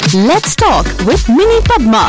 Let's talk with Mini Padma.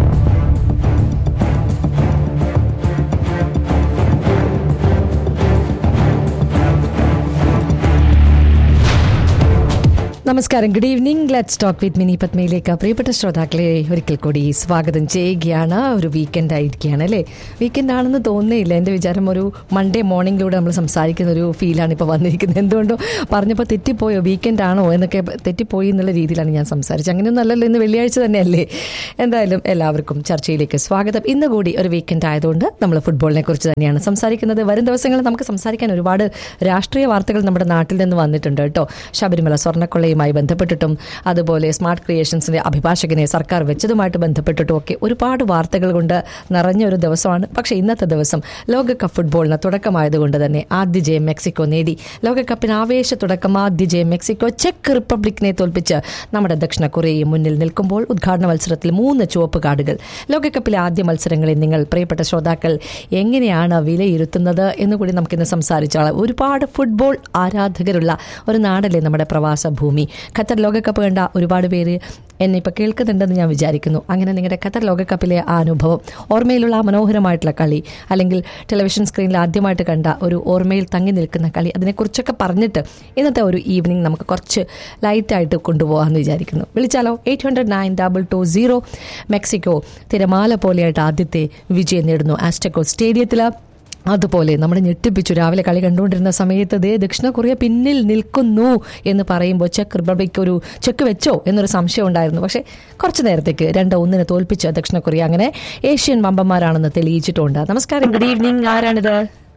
നമസ്കാരം good evening let's talk with Mini പത്മയിലേക്ക് പ്രിയപ്പെട്ട ശ്രോതാക്കളെ ഒരിക്കൽ കൂടി സ്വാഗതം ചെയ്യുകയാണ് ഒരു വീക്കെൻഡ് ആയിരിക്കുകയാണ് അല്ലേ വീക്കെൻഡ് ആണെന്ന് തോന്നുന്നില്ല എൻ്റെ വിചാരം ഒരു മൺഡേ മോർണിംഗിലൂടെ നമ്മൾ സംസാരിക്കുന്ന ഒരു ഫീലാണ് ഇപ്പോൾ വന്നിരിക്കുന്നത് എന്തുകൊണ്ടോ പറഞ്ഞപ്പോൾ തെറ്റിപ്പോയോ വീക്കെൻഡ് ആണോ എന്നൊക്കെ തെറ്റിപ്പോയി എന്നുള്ള രീതിയിലാണ് ഞാൻ സംസാരിച്ചത് അങ്ങനെയൊന്നും അല്ലല്ലോ ഇന്ന് വെള്ളിയാഴ്ച തന്നെയല്ലേ എന്തായാലും എല്ലാവർക്കും ചർച്ചയിലേക്ക് സ്വാഗതം ഇന്ന് കൂടി ഒരു വീക്കെൻഡ് ആയതുകൊണ്ട് നമ്മൾ ഫുട്ബോളിനെ കുറിച്ച് തന്നെയാണ് സംസാരിക്കുന്നത് വരും ദിവസങ്ങളിൽ നമുക്ക് സംസാരിക്കാൻ ഒരുപാട് രാഷ്ട്രീയ വാർത്തകൾ നമ്മുടെ നാട്ടിൽ നിന്ന് വന്നിട്ടുണ്ട് കേട്ടോ ശബരിമല സ്വർണ്ണക്കൊള്ളയുമായി ബന്ധപ്പെട്ടിട്ടും അതുപോലെ സ്മാർട്ട് ക്രിയേഷൻസിന്റെ അഭിഭാഷകനെ സർക്കാർ വെച്ചതുമായിട്ട് ബന്ധപ്പെട്ടിട്ടും ഒക്കെ ഒരുപാട് വാർത്തകൾ കൊണ്ട് നിറഞ്ഞ ഒരു ദിവസമാണ് പക്ഷേ ഇന്നത്തെ ദിവസം ലോകകപ്പ് ഫുട്ബോളിന് തുടക്കമായതുകൊണ്ട് തന്നെ ആദ്യ ജയം മെക്സിക്കോ നേടി ലോകകപ്പിന് ആവേശ തുടക്കം ആദ്യ ജയം മെക്സിക്കോ ചെക്ക് റിപ്പബ്ലിക്കിനെ തോൽപ്പിച്ച് നമ്മുടെ ദക്ഷിണ കൊറിയയും മുന്നിൽ നിൽക്കുമ്പോൾ ഉദ്ഘാടന മത്സരത്തിൽ മൂന്ന് ചുവപ്പ് കാർഡുകൾ ലോകകപ്പിലെ ആദ്യ മത്സരങ്ങളിൽ നിങ്ങൾ പ്രിയപ്പെട്ട ശ്രോതാക്കൾ എങ്ങനെയാണ് വിലയിരുത്തുന്നത് എന്നുകൂടി നമുക്കിന്ന് സംസാരിച്ചാൽ ഒരുപാട് ഫുട്ബോൾ ആരാധകരുള്ള ഒരു നാടല്ലേ നമ്മുടെ പ്രവാസ ഭൂമി ഖത്തർ ലോകകപ്പ് കണ്ട ഒരുപാട് പേര് എന്നെ ഇപ്പോൾ കേൾക്കുന്നുണ്ടെന്ന് ഞാൻ വിചാരിക്കുന്നു അങ്ങനെ നിങ്ങളുടെ ഖത്തർ ലോകകപ്പിലെ ആ അനുഭവം ഓർമ്മയിലുള്ള ആ മനോഹരമായിട്ടുള്ള കളി അല്ലെങ്കിൽ ടെലിവിഷൻ സ്ക്രീനിൽ ആദ്യമായിട്ട് കണ്ട ഒരു ഓർമ്മയിൽ തങ്ങി നിൽക്കുന്ന കളി അതിനെക്കുറിച്ചൊക്കെ പറഞ്ഞിട്ട് ഇന്നത്തെ ഒരു ഈവനിങ് നമുക്ക് കുറച്ച് ലൈറ്റായിട്ട് കൊണ്ടുപോകാമെന്ന് വിചാരിക്കുന്നു വിളിച്ചാലോ eight hundred nine double two zero Mexico തിരമാല പോലെയായിട്ട് ആദ്യത്തെ വിജയം നേടുന്നു ആസ്റ്റക്കോ സ്റ്റേഡിയത്തിൽ അതുപോലെ നമ്മളെ ഞെട്ടിപ്പിച്ചു രാവിലെ കളി കണ്ടുകൊണ്ടിരുന്ന സമയത്ത് ദേ ദക്ഷിണ കൊറിയ പിന്നിൽ നിൽക്കുന്നു എന്ന് പറയുമ്പോൾ ചെക്ക് റിപ്പബ്ലിക് ഒരു ചെക്ക് വെച്ചോ എന്നൊരു സംശയം ഉണ്ടായിരുന്നു പക്ഷേ കുറച്ച് നേരത്തേക്ക് രണ്ട് ഒന്നിനെ തോൽപ്പിച്ച ദക്ഷിണ കൊറിയ അങ്ങനെ ഏഷ്യൻ വമ്പന്മാരാണെന്ന് തെളിയിച്ചിട്ടുണ്ട് നമസ്കാരം ഗുഡ് ഈവനിങ് ആരാണിത്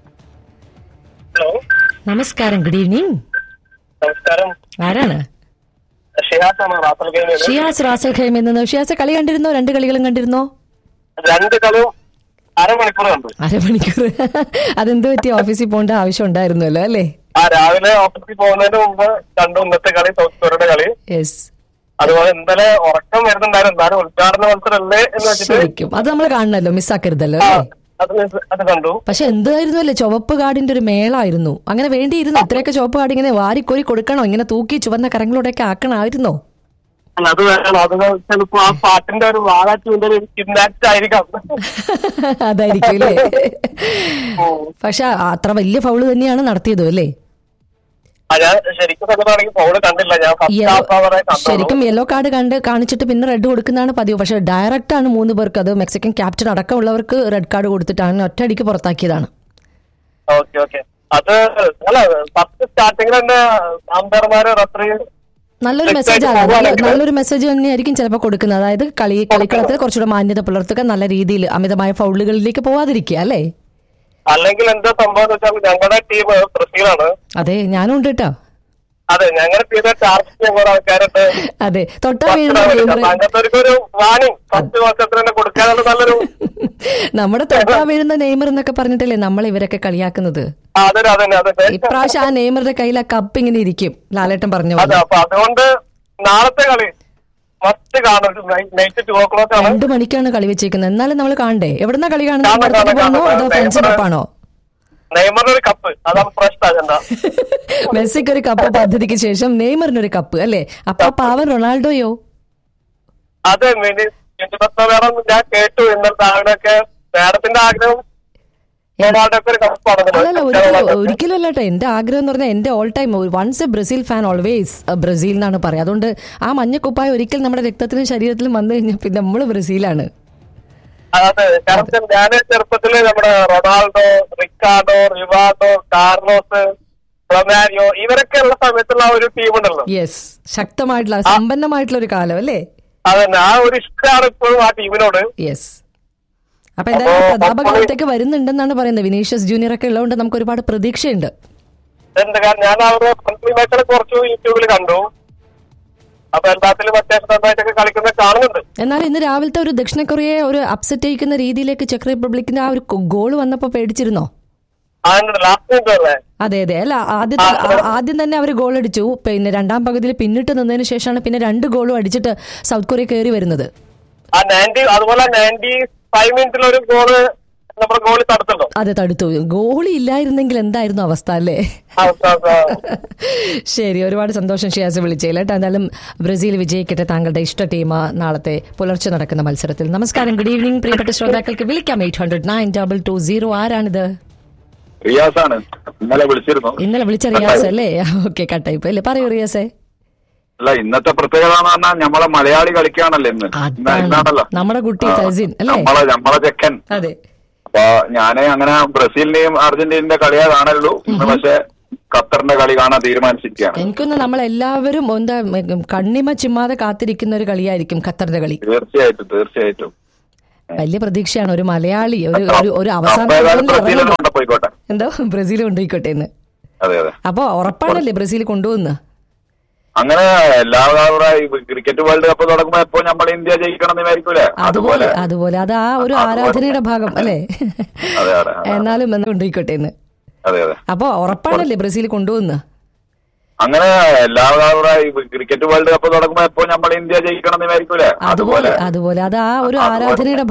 ഹലോ നമസ്കാരം ഗുഡ് ഈവനിങ് നമസ്കാരം ആരാണ് ഷിഹാസാണ് റാസൽ ഗെയിമിൽ ഷിയാസ് റാസൽ ഖൈം എന്ന് ഷിയാസ് കളി കണ്ടിരുന്നോ രണ്ട് കളികളും കണ്ടിരുന്നോ രണ്ട് കളും അരമണിക്കൂർ കണ്ടു അരമണിക്കൂർ അതെന്ത് പറ്റി ഓഫീസിൽ പോകേണ്ട ആവശ്യം ഉണ്ടായിരുന്നല്ലോ അല്ലേ ആ രാവിലെ ഓഫീസിൽ പോകുന്നതിന് മുമ്പ് കണ്ടു ഇന്നത്തെ കളി തോറ്റവരുടെ കളി യെസ് അതുപോലെ ഇന്നലെ ഉറക്കം വരുന്നുണ്ടായിരുന്നു എന്നാലും ഉദ്ഘാടന മത്സരമല്ലേ എന്ന് വെച്ചിട്ട് ശരിക്കും അത് നമ്മൾ കാണണല്ലോ മിസ്സാക്കരുതല്ലോ ആ, അല്ലേ അത് മിസ്- അത് കണ്ടു പക്ഷെ എന്തായിരുന്നു അല്ലേ ചുവപ്പ് കാടിന്റെ ഒരു മേളായിരുന്നു അങ്ങനെ വേണ്ടിയിരുന്നു ഇത്രയൊക്കെ ചുവപ്പ് കാട് ഇങ്ങനെ വാരിക്കോരി കൊടുക്കണോ ഇങ്ങനെ തൂക്കി ചുവന്ന കരങ്ങളോടെയൊക്കെ ആക്കണമായിരുന്നോ അല്ല, അത് വേണം അത് ചിലപ്പോ ആ പാട്ടിന്റെ ഒരു വാഴാറ്റിന്റെ ഒരു ഇമ്പാക്ട് ആയിരിക്കാം അതായിരിക്കും അല്ലേ ഉം. പക്ഷെ അത്ര വലിയ ഫൗള് തന്നെയാണ് നടത്തിയതും അല്ലേ ആ, ഞാൻ ശരിക്കും പറഞ്ഞാണെങ്കിൽ പൗള് കണ്ടില്ല ഞാൻ ഫസ്റ്റ് യെല്ലോ ഹാഫ് അവറെ കണ്ടു ശരിക്കും യെല്ലോ കാർഡ് കണ്ട് കാണിച്ചിട്ട് പിന്നെ റെഡ് കൊടുക്കുന്നതാണ് പതിവ് പക്ഷെ ഡയറക്റ്റ് ആണ് മൂന്ന് പേർക്ക് അത് മെക്സിക്കൻ ക്യാപ്റ്റൻ അടക്കമുള്ളവർക്ക് റെഡ് കാർഡ് കൊടുത്തിട്ടാണ് ഒറ്റയടിക്ക് പുറത്താക്കിയതാണ് ഓക്കെ ഓക്കെ അത് അല്ല ഫസ്റ്റ് സ്റ്റാർട്ടിങ്ങിൽ തന്നെ അമ്പയർമാര് റഫറി നല്ലൊരു Correct മെസ്സേജ് ആണ് ആയിട്ട് നല്ല- പോവാണെങ്കിൽ- നല്ലൊരു മെസ്സേജ് തന്നെയായിരിക്കും ചിലപ്പോൾ കൊടുക്കുന്നത് അതായത് കളി കളിക്കളത്തിൽ കുറച്ചുകൂടെ മാന്യത പുലർത്തുക നല്ല രീതിയിൽ അമിതമായ ഫൗളുകളിലേക്ക് പോവാതിരിക്കുക അല്ലേ അല്ലെങ്കിൽ എന്താ സംഭവം എന്ന് വെച്ചാൽ ഞങ്ങളുടെ ടീം ബ്രസീലാണ് അതെ ഞാനും ഉണ്ട് കേട്ടോ അതെ ഞങ്ങളുടെ ടീമിലെ ടാർഗറ്റ് ചെയ്യുന്ന കുറെ ആൾക്കാരുണ്ട് അതെ തൊട്ടാ ഫസ്റ്റ് വീഴുന്ന റൗണ്ടിൽ. നെയ്മർ അപ്പൊ അങ്ങനത്തെ ഒരു വാണിംഗ് ഫസ്റ്റ് വർഷത്തിൽ തന്നെ കൊടുക്കാനുള്ള നല്ലൊരു നമ്മുടെ തൊട്ടാ വീഴുന്ന നെയ്മർ എന്നൊക്കെ പറഞ്ഞിട്ടല്ലേ നമ്മൾ ഇവരൊക്കെ കളിയാക്കുന്നത് ആ, അതെ അതെ അതെ ഇപ്രാവശ്യം ആ നെയ്മറുടെ കയ്യിൽ ആ കപ്പ് ഇങ്ങനെ ഇരിക്കും ലാലേട്ടൻ പറഞ്ഞ അതെ പോലെ അപ്പൊ അതുകൊണ്ട് നാളത്തെ കളി മസ്റ്റ് കാണും നൈറ്റ് ടു ഓ ക്ലോക്ക് ആണ് രണ്ടു മണിക്കാണ് കളി വെച്ചേക്കുന്നത് എന്നാലും നമ്മൾ കാണണ്ടേ എവിടുന്ന കളി കാണുന്നത് കാണാം, ഇവിടെ കാണാം, പോകണോ കാണാം. അതോ ഫ്രണ്ട്സിന്റെ ഒപ്പാണോ നെയ്മറിന് ഒരു കപ്പ് അതാണ് ഫ്രഷ് അജണ്ട മെസ്സിക്ക് ഒരു കപ്പ് പദ്ധതിക്ക് ശേഷം നെയ്മറിന് ഒരു കപ്പ് അല്ലേ അപ്പൊ ആ പാവൻ റൊണാൾഡോയോ അതെ മിനി ഇരുപത്തി മേഡം ഞാൻ കേട്ടു ഇന്നലത്തെ ആഗ്രഹമൊക്കെ മേഡത്തിന്റെ ആഗ്രഹം റൊണാൾഡോക്ക് ഒരു അല്ലല്ല കപ്പാണ് ഒരിക്കലും ഒരിക്കലും അല്ല കേട്ടോ എന്റെ ആഗ്രഹം എന്ന് പറഞ്ഞാൽ എന്റെ all time once a Brazil fan always Brazil എന്നാണ് പറയുക അതുകൊണ്ട് ആ മഞ്ഞക്കുപ്പായ ഒരിക്കൽ നമ്മുടെ രക്തത്തിലും ശരീരത്തിലും വന്നു കഴിഞ്ഞാൽ പിന്നെ നമ്മൾ ബ്രസീലാണ് അതെ കാരണം ഞാൻ ചെറുപ്പത്തില് നമ്മുടെ Ronaldo Ricardo Rivaldo Carlos Romario ഇവരൊക്കെ ഉള്ള സമയത്തുള്ള ആ ഒരു ടീം ഉണ്ടല്ലോ യെസ് ശക്തമായിട്ടുള്ള സമ്പന്നമായിട്ടുള്ള ഒരു കാലം അല്ലേ അതന്നെ ആ ഒരു ഇഷ്ടമാണ് ഇപ്പോഴും ആ ടീമിനോട് യെസ് അപ്പൊ എന്തായാലും പ്രതാപകാലത്തേക്ക് വരുന്നുണ്ടെന്നാണ് പറയുന്നത് വിനീഷ്യസ് ജൂനിയർ ഒക്കെ ഉള്ളതുകൊണ്ട് നമുക്ക് ഒരുപാട് പ്രതീക്ഷയുണ്ട് എന്ത് കാരണം ഞാൻ അവരുടെ ഫ്രണ്ട്ലി മാച്ചുകൾ കുറച്ച് യൂട്യൂബിൽ കണ്ടു അപ്പൊ എല്ലാത്തിലും അത്യാവശ്യം നന്നായിട്ടൊക്കെ കളിക്കുന്നത് കാണുന്നുണ്ട് എന്നാൽ ഇന്ന് രാവിലത്തെ ഒരു ദക്ഷിണ കൊറിയയെ ഒരു അപ്സെറ്റ് ചെയ്യിക്കുന്ന രീതിയിലേക്ക് ചെക്ക് റിപ്പബ്ലിക്കിന്റെ ആ ഒരു ഗോൾ വന്നപ്പോ പേടിച്ചിരുന്നോ അതിന്റെ ലാസ്റ്റ് മിനിറ്റ് അല്ലേ അതെ അതെ അല്ല ആദ്യത്തെ ആ- ആദ്യം തന്നെ അവർ ഗോൾ അടിച്ചു പിന്നെ രണ്ടാം പകുതിയിൽ പിന്നിട്ട് നിന്നതിന് ശേഷമാണ് പിന്നെ രണ്ട് ഗോളും അടിച്ചിട്ട് സൗത്ത് കൊറിയ കയറി വരുന്നത് ആ നയൻറ്റി അതുപോലെ നയൻറ്റി ഫൈവ് മിനിറ്റിൽ ഒരു ഗോള് നമ്മുടെ ഗോളി തടുത്തുണ്ടോ അതെ തടുത്തു ഗോളി ഇല്ലായിരുന്നെങ്കിൽ എന്തായിരുന്നു അവസ്ഥ അല്ലേ അവസ്ഥ, അവസ്ഥ. ശരി ഒരുപാട് സന്തോഷം ഷിയാസ് വിളിച്ചതിൽ കേട്ടോ എന്തായാലും ബ്രസീൽ വിജയിക്കട്ടെ താങ്കളുടെ ഇഷ്ട ടീം നാളത്തെ പുലർച്ചെ നടക്കുന്ന മത്സരത്തിൽ നമസ്കാരം ഗുഡ് ഈവനിംഗ് പ്രിയപ്പെട്ട ശ്രോതാക്കൾക്ക് വിളിക്കാം eight hundred nine double two zero ആരാണിത് റിയാസാണ് ഇന്നലെ വിളിച്ചിരുന്നു ഇന്നലെ വിളിച്ച റിയാസ് അല്ലേ ഓക്കെ കട്ടായിപ്പോ അല്ലേ പറയൂ റിയാസേ അല്ല ഇന്നത്തെ പ്രത്യേകത എന്ന് പറഞ്ഞാൽ നമ്മളെ മലയാളി കളിക്കുകയാണല്ലോ ഇന്ന് ഇന്ന് അതാണ് ഇന്നാണല്ലോ നമ്മുടെ കുട്ടി ആ, തസിൻ അല്ലേ നമ്മളെ നമ്മളെ ചെക്കൻ അതെ അപ്പൊ ഞാന് അങ്ങനെ ബ്രസീലിന്റെയും അർജന്റീനന്റെ കളിയേ കാണുള്ളൂ ഇന്ന് പക്ഷെ ഖത്തറിന്റെ കളി കാണാൻ തീരുമാനിച്ചിരിക്കുകയാണ് എനിക്കൊന്ന് നമ്മളെല്ലാവരും എന്താ ഉം, കണ്ണിമ ചിമ്മാതെ കാത്തിരിക്കുന്ന ഒരു കളിയായിരിക്കും ഖത്തറിന്റെ കളി തീർച്ചയായിട്ടും തീർച്ചയായിട്ടും വലിയ പ്രതീക്ഷയാണ് ഒരു മലയാളി ഒരു ഒരു ഒരു അവസാന അപ്പൊ ഏതായാലും റൗണ്ടിൽ ബ്രസീലിനെ ഇറങ്ങും. കൊണ്ട് പോയിക്കോട്ടെ എന്തോ ബ്രസീൽ കൊണ്ടുപോയിക്കോട്ടെ എന്ന് അതെ അതെ അപ്പൊ ഉറപ്പാണല്ലേ ബ്രസീൽ കൊണ്ടുപോകുന്ന അങ്ങനെ എല്ലാ ക്രിക്കറ്റ് വേൾഡ് കപ്പ് തുടങ്ങുമ്പോ എപ്പോ നമ്മൾ ഇന്ത്യ ജയിക്കണം എന്ന് വിചാരിക്കൂലേ അതുപോലെ അതുപോലെ അത് ആ ഒരു ആരാധനയുടെ ഭാഗം അല്ലേ അതെ അതെ അതെ. എന്നാലും എന്ന് കൊണ്ടുപോയിക്കോട്ടെ എന്ന് അതെ അതെ അപ്പൊ ഉറപ്പാണല്ലേ ബ്രസീൽ കൊണ്ടുപോകുന്ന അങ്ങനെ എല്ലാ ക്രിക്കറ്റ് വേൾഡ് കപ്പ് തുടങ്ങുമ്പോ എപ്പോ നമ്മൾ ഇന്ത്യ ജയിക്കണം എന്ന് വിചാരിക്കൂലേ അതുപോലെ അതുപോലെ അത് ആ ഒരു ആരാധനയുടെ